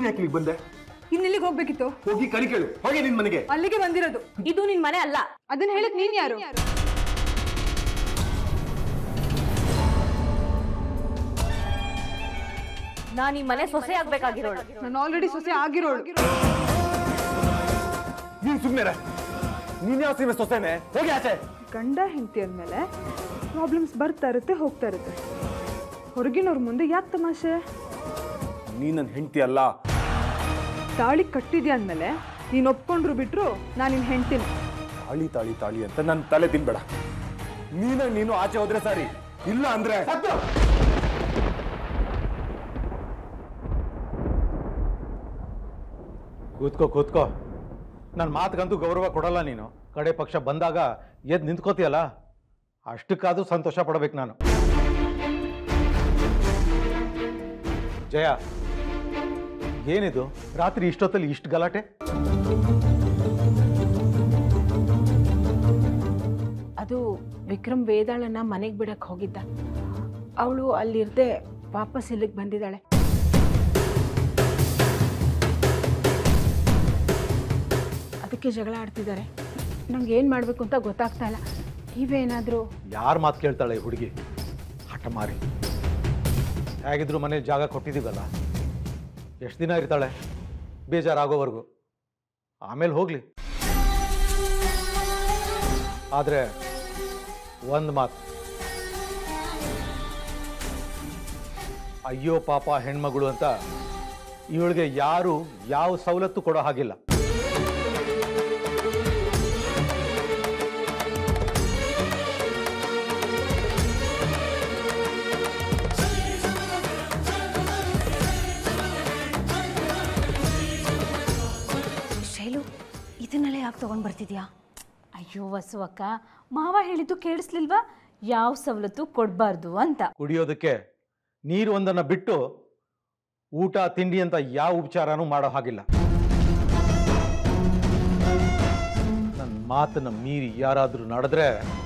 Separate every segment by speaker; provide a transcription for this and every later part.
Speaker 1: ಯಾಕೆ ಇಲ್ಲಿಗೆ ಬಂದೆ
Speaker 2: ಇನ್ನೆಲ್ಲಿಗೆ ಹೋಗ್ಬೇಕಿತ್ತು
Speaker 1: ಹೋಗಿ ಕಣಿ ಕೇಳು ಹೋಗಿ ನಿನ್ ಮನೆಗೆ
Speaker 2: ಅಲ್ಲಿಗೆ ಬಂದಿರೋದು
Speaker 3: ಇದು ನಿನ್ ಮನೆ ಅಲ್ಲ
Speaker 2: ಅದನ್ನ ಹೇಳಕ್ ನೀನ್ ಯಾರು
Speaker 3: ನಾನ್ ಈ ಮನೆ ಸೊಸೆ ಆಗ್ಬೇಕಾಗಿರೋಳು
Speaker 2: ನಾನು ಆಲ್ರೆಡಿ ಸೊಸೆ ಆಗಿರೋಳು
Speaker 1: ನೀನ್ ಸುಮ್ಮನೆ ನೀನ್ ಯಾವ ಸೀಮೆ ಸೊಸೆನೆ ಹೋಗಿ ಆಚೆ
Speaker 2: ಗಂಡ ಹೆಂಡತಿ ಅಂದಮೇಲೆ ಪ್ರಾಬ್ಲಮ್ಸ್ ಬರ್ತಾ ಇರುತ್ತೆ ಹೋಗ್ತಾ ಇರುತ್ತೆ ಹೊರಗಿನವ್ರ ಮುಂದೆ ಯಾಕೆ ತಮಾಷೆ
Speaker 1: ನೀ ನನ್ನ ಹೆಂಡತಿ ಅಲ್ಲ
Speaker 2: ತಾಳಿ ಕಟ್ಟಿದ್ಯಾ ಅಂದಮೇಲೆ ನೀನು ಒಪ್ಕೊಂಡ್ರು ಬಿಟ್ರು ನಾನು ನಿನ್ನ ಹೆಂಡ್ತೀನಿ
Speaker 1: ತಾಳಿ ತಾಳಿ ತಾಳಿ ಅಂತ ನನ್ನ ತಲೆ ತಿನ್ಬೇಡ ನೀನ ನೀನು ಆಚೆ ಹೋದ್ರೆ ಸರಿ ಇಲ್ಲ ಅಂದ್ರೆ
Speaker 4: ಕೂತ್ಕೋ ಕೂತ್ಕೋ ನನ್ನ ಮಾತಿಗಂತೂ ಗೌರವ ಕೊಡಲ್ಲ ನೀನು ಕಡೆ ಪಕ್ಷ ಬಂದಾಗ ಎದ್ದು ನಿಂತ್ಕೋತೀಯಲ್ಲ ಅಷ್ಟಕ್ಕಾದ್ರೂ ಸಂತೋಷ ಪಡ್ಬೇಕು ನಾನು ಜಯ ಏನಿದು ರಾತ್ರಿ ಇಷ್ಟೊತ್ತಲ್ಲಿ ಇಷ್ಟು ಗಲಾಟೆ
Speaker 5: ಅದು ವಿಕ್ರಮ್ ವೇದಾಳನ್ನ ಮನೆಗೆ ಬಿಡಕ್ಕೆ ಹೋಗಿದ್ದ ಅವಳು ಅಲ್ಲಿರ್ದೆ ವಾಪಸ್ ಇಲ್ಲಿಗೆ ಬಂದಿದ್ದಾಳೆ ಅದಕ್ಕೆ ಜಗಳ ಆಡ್ತಿದ್ದಾರೆ ನಂಗೆ ಏನು ಮಾಡಬೇಕು ಅಂತ ಗೊತ್ತಾಗ್ತಾ ಇಲ್ಲ ನೀವೇನಾದರೂ
Speaker 4: ಯಾರ ಮಾತು ಕೇಳ್ತಾಳೆ ಈ ಹುಡುಗಿ ಹಠ ಮಾರಿ ಹೇಗಿದ್ರು ಮನೇಲಿ ಜಾಗ ಕೊಟ್ಟಿದ್ದೀವಲ್ಲ ಎಷ್ಟು ದಿನ ಇರ್ತಾಳೆ ಬೇಜಾರಾಗೋವರೆಗೂ ಆಮೇಲೆ ಹೋಗ್ಲಿ ಆದರೆ ಒಂದು ಮಾತು ಅಯ್ಯೋ ಪಾಪ ಹೆಣ್ಮಗಳು ಅಂತ ಇವಳಿಗೆ ಯಾರು ಯಾವ ಸವಲತ್ತು ಕೊಡೋ ಹಾಗಿಲ್ಲ
Speaker 3: ಶೈಲು ಇದನ್ನೆಲ್ಲ ಯಾಕೆ ತಗೊಂಡ್ ಬರ್ತಿದ್ಯಾ
Speaker 6: ಅಯ್ಯೋ ವಸುವಕ್ಕ ಮಾವ ಹೇಳಿದ್ದು ಕೇಳಿಸ್ಲಿಲ್ವಾ ಯಾವ ಸವಲತ್ತು ಕೊಡಬಾರ್ದು ಅಂತ
Speaker 4: ಕುಡಿಯೋದಕ್ಕೆ ನೀರು ಒಂದನ್ನು ಬಿಟ್ಟು ಊಟ ತಿಂಡಿ ಅಂತ ಯಾವ ಉಪಚಾರನೂ ಮಾಡೋ ಹಾಗಿಲ್ಲ ನನ್ನ ಮಾತನ್ನ ಮೀರಿ ಯಾರಾದರೂ ನಡೆದ್ರೆ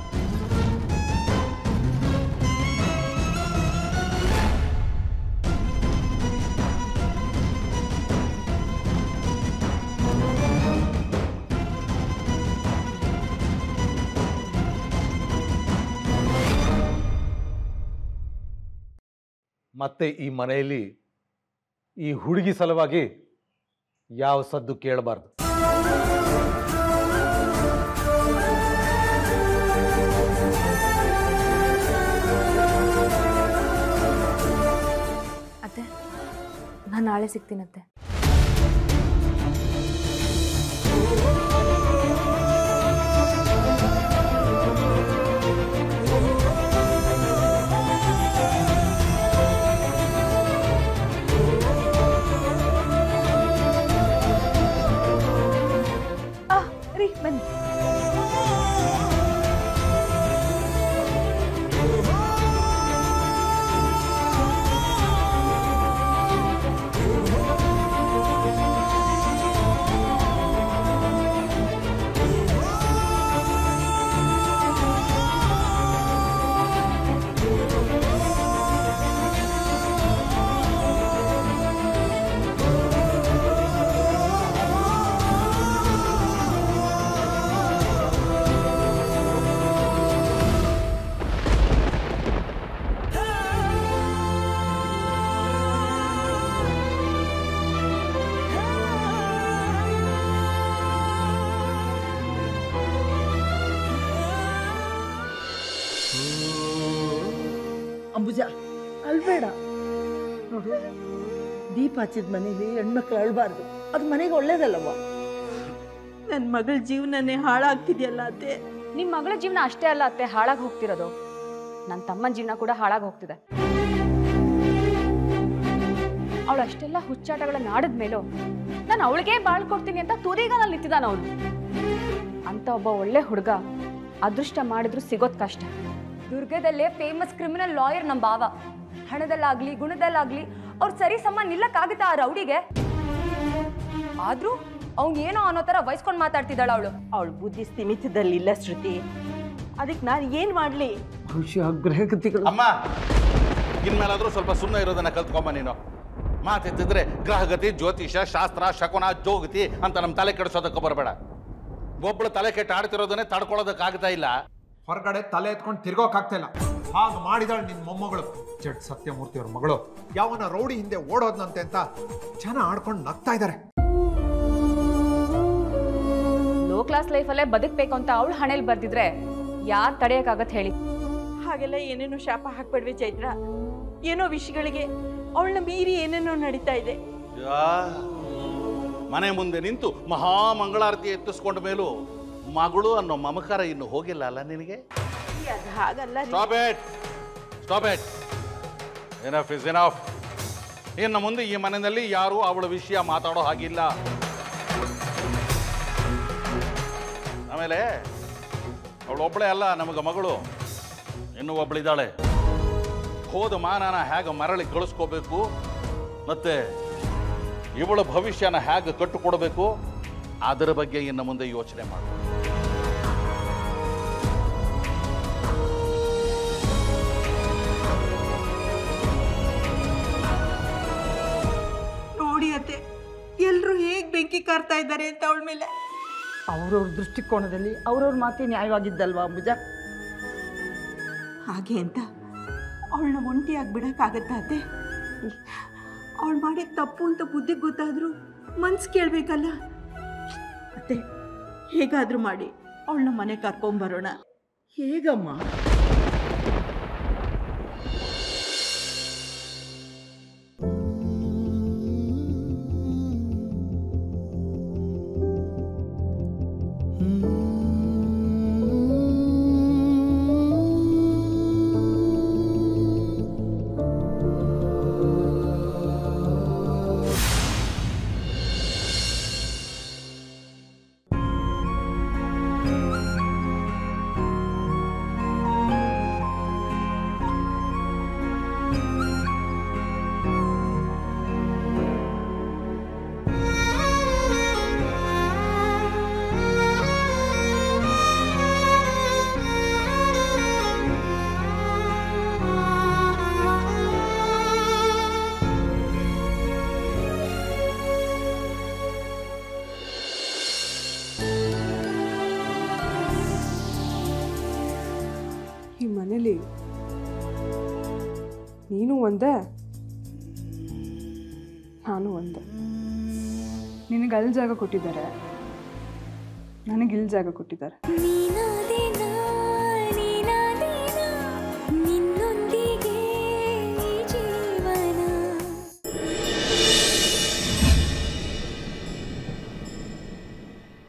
Speaker 4: ಮತ್ತೆ ಈ ಮನೆಯಲ್ಲಿ ಈ ಹುಡುಗಿ ಸಲುವಾಗಿ ಯಾವ ಸದ್ದು ಕೇಳಬಾರ್ದು
Speaker 6: ಅತ್ತೆ ನಾನು ನಾಳೆ ಸಿಗ್ತೀನತ್ತೆ ಆ, ರೀ ಬನ್ನಿ
Speaker 7: ಅಂಬುಜ ಅಳ್ಬೇಡ ನೋಡು ದೀಪ ಹಚ್ಚಿದ ಮನೇಲಿ ಹೆಣ್ಮಕ್ಳು ಅಳ್ಬಾರ್ದು ಅದು ಮನೆಗೆ ಒಳ್ಳೇದಲ್ಲವ್ವ
Speaker 5: ನನ್ನ ಮಗಳ ಜೀವನನೇ ಹಾಳಾಗ್ತಿದೆಯಲ್ಲ ಅತ್ತೆ
Speaker 3: ನಿಮ್ಮ ಮಗಳ ಜೀವನ ಅಷ್ಟೇ ಅಲ್ಲ ಅತ್ತೆ ಹಾಳಾಗಿ ಹೋಗ್ತಿರೋದು ನನ್ನ ತಮ್ಮನ ಜೀವನ ಕೂಡ ಹಾಳಾಗಿ ಹೋಗ್ತಿದೆ ಅವಳು ಅಷ್ಟೆಲ್ಲ ಹುಚ್ಚಾಟಗಳನ್ನ ಆಡಿದ ಮೇಲೂ ನಾನು ಅವಳಿಗೆ ಬಾಳ್ ಕೊಡ್ತೀನಿ ಅಂತ ತುದಿಗಾನಲ್ಲಿ ನಿಂತಿದ್ದಾನ ಅವನು ಅಂತ ಒಬ್ಬ ಒಳ್ಳೆ ಹುಡುಗ ಅದೃಷ್ಟ ಮಾಡಿದ್ರು ಸಿಗೋದ್ ಕಷ್ಟ ದುರ್ಗದಲ್ಲೇ ಫೇಮಸ್ ಕ್ರಿಮಿನಲ್ ಲಾಯರ್ ನಮ್ಮ ಬಾವ ಹಣದಲ್ಲಾಗ್ಲಿ ಗುಣದಲ್ಲಾಗ್ಲಿ ಅವ್ರು ಸರಿ ಸಮ ನಿಲ್ಲಕ್ಕಾಗುತ್ತಾ ಆ ರೌಡಿಗೆ ಆದ್ರೂ ಅವ್ನ್ ಏನೋ ಅನ್ನೋ ತರ ವಹಿಸ್ಕೊಂಡ್ ಮಾತಾಡ್ತಿದ್ದಾಳ ಅವಳು
Speaker 7: ಅವಳು ಬುದ್ಧಿ ಸ್ಥಿಮಿತದಲ್ಲಿಲ್ಲ ಶ್ರುತಿ ಅದಕ್ಕೆ ನಾನು ಏನು ಮಾಡಲಿ ಬಹುಶಃ ಗ್ರಹಗತಿಗಳು
Speaker 8: ಅಮ್ಮ ಇನ್ಮೇಲಾದ್ರೂ ಸ್ವಲ್ಪ ಸುಮ್ಮನೆ ಇರೋದನ್ನ ಕಲ್ತ್ಕೊಂಬ ನೀನು ಮಾತೆತ್ತಿದ್ರೆ ಗ್ರಹಗತಿ ಜ್ಯೋತಿಷ ಶಾಸ್ತ್ರ ಶಕುನ ಜೋಗತಿ ಅಂತ ನಮ್ಮ ತಲೆ ಕೆಡಿಸೋದಕ್ಕೆ ಬರಬೇಡ ಒಬ್ಬಳು ತಲೆ ಕೆಟ್ಟು ಆಡ್ತಿರೋದನ್ನೇ ತಡ್ಕೊಳ್ಳೋದಕ್ಕಾಗ್ತಾ ಇಲ್ಲ
Speaker 9: ಹೊರಗಡೆ ತಲೆ ಎತ್ಕೊಂಡು ತಿರ್ಗೋಕ್ಕಾಗ್ತಾ ಇಲ್ಲ ಹಾಗೆ ಮಾಡಿದಾಳೆ ನಿನ್ನ ಮೊಮ್ಮಗಳು ಜಡ್ ಸತ್ಯಮೂರ್ತಿ ಅವ್ರ ಮಗಳು ಯಾವನ ರೌಡಿ ಹಿಂದೆ ಓಡೋದ್ನಂತೆ ಅಂತ ಜನ ಆಡ್ಕೊಂಡು ನಗ್ತಾ ಇದ್ದಾರೆ
Speaker 3: ಲೋ ಕ್ಲಾಸ್ ಲೈಫಲ್ಲೇ ಬದುಕಬೇಕು ಅಂತ ಅವಳು ಹಣೆಯಲ್ಲಿ ಬರ್ದಿದ್ರೆ ಯಾರು ತಡೆಯೋಕ್ಕಾಗತ್ತೆ ಹೇಳಿ
Speaker 7: ಹಾಗೆಲ್ಲ ಏನೇನೋ ಶಾಪ ಹಾಕ್ಬೇಡ್ವೆ ಚೈತ್ರ ಏನೋ ವಿಷಯಗಳಿಗೆ ಅವಳನ್ನ ಮೀರಿ ಏನೇನೋ ನಡೀತಾ ಇದೆ
Speaker 8: ಯಾ. ಮನೆ ಮುಂದೆ ನಿಂತು ಮಹಾಮಂಗಳಾರತಿ ಎತ್ತಿಸ್ಕೊಂಡ ಮೇಲೂ ಮಗಳು ಅನ್ನೋ ಮಮಕಾರ ಇನ್ನು ಹೋಗಿಲ್ಲ ಅಲ್ಲ ನಿನಗೆ
Speaker 7: ಅದು ಹಾಗಲ್ಲ ರೀ.
Speaker 8: Stop it stop it enough is enough ಇನ್ನು ಮುಂದೆ ಈ ಮನೆಯಲ್ಲಿ ಯಾರು ಅವಳ ವಿಷಯ ಮಾತಾಡೋ ಹಾಗಿಲ್ಲ ಆಮೇಲೆ ಅವಳೊಬ್ಬಳೇ ಅಲ್ಲ ನಮಗೆ ಮಗಳು ಇನ್ನೂ ಒಬ್ಬಳಿದ್ದಾಳೆ ಹೋದ ಮಾನನ ಹೇಗೆ ಮರಳಿ ಕಳಿಸ್ಕೋಬೇಕು ಮತ್ತೆ ಇವಳ ಭವಿಷ್ಯನ ಹೇಗೆ ಕಟ್ಟುಕೊಡ್ಬೇಕು ಅದರ ಬಗ್ಗೆ ಇನ್ನು ಮುಂದೆ ಯೋಚನೆ ಮಾಡು
Speaker 7: ನೋಡಿ ಅತ್ತೆ ಎಲ್ರು ಹೇಗ್ ಬೆಂಕಿ ಕಾರ್ತಾ ಇದ್ದಾರೆ ಅಂತ ಅವಳ ಮೇಲೆ
Speaker 10: ಅವ್ರವ್ರ ದೃಷ್ಟಿಕೋನದಲ್ಲಿ ಅವ್ರವ್ರ ಮಾತೇ ನ್ಯಾಯವಾಗಿದ್ದಲ್ವಾ ಅಂಬುಜ
Speaker 7: ಹಾಗೆ ಅಂತ ಅವಳನ್ನ ಒಂಟಿಯಾಗಿ ಬಿಡಕ್ಕಾಗತ್ತಾ ಅತ್ತೆ ಅವಳು ಮಾಡಿದ ತಪ್ಪು ಅಂತ ಬುದ್ಧಿಗೆ ಗೊತ್ತಾದ್ರೂ ಮನ್ಸು ಕೇಳಬೇಕಲ್ಲ ಅತ್ತೆ ಹೇಗಾದ್ರೂ ಮಾಡಿ ಅವಳನ್ನ ಮನೆ ಕರ್ಕೊಂಬರೋಣ
Speaker 10: ಹೇಗಮ್ಮ
Speaker 2: ಈ ಮನೇಲಿ ನೀನು ಒಂದೇ ನಾನು ಒಂದೇ ನಿನಗೆ ಅಲ್ಲಿ ಜಾಗ ಕೊಟ್ಟಿದ್ದಾರೆ ನನಗೆ ಇಲ್ಲಿ ಜಾಗ ಕೊಟ್ಟಿದ್ದಾರೆ
Speaker 6: ನೀ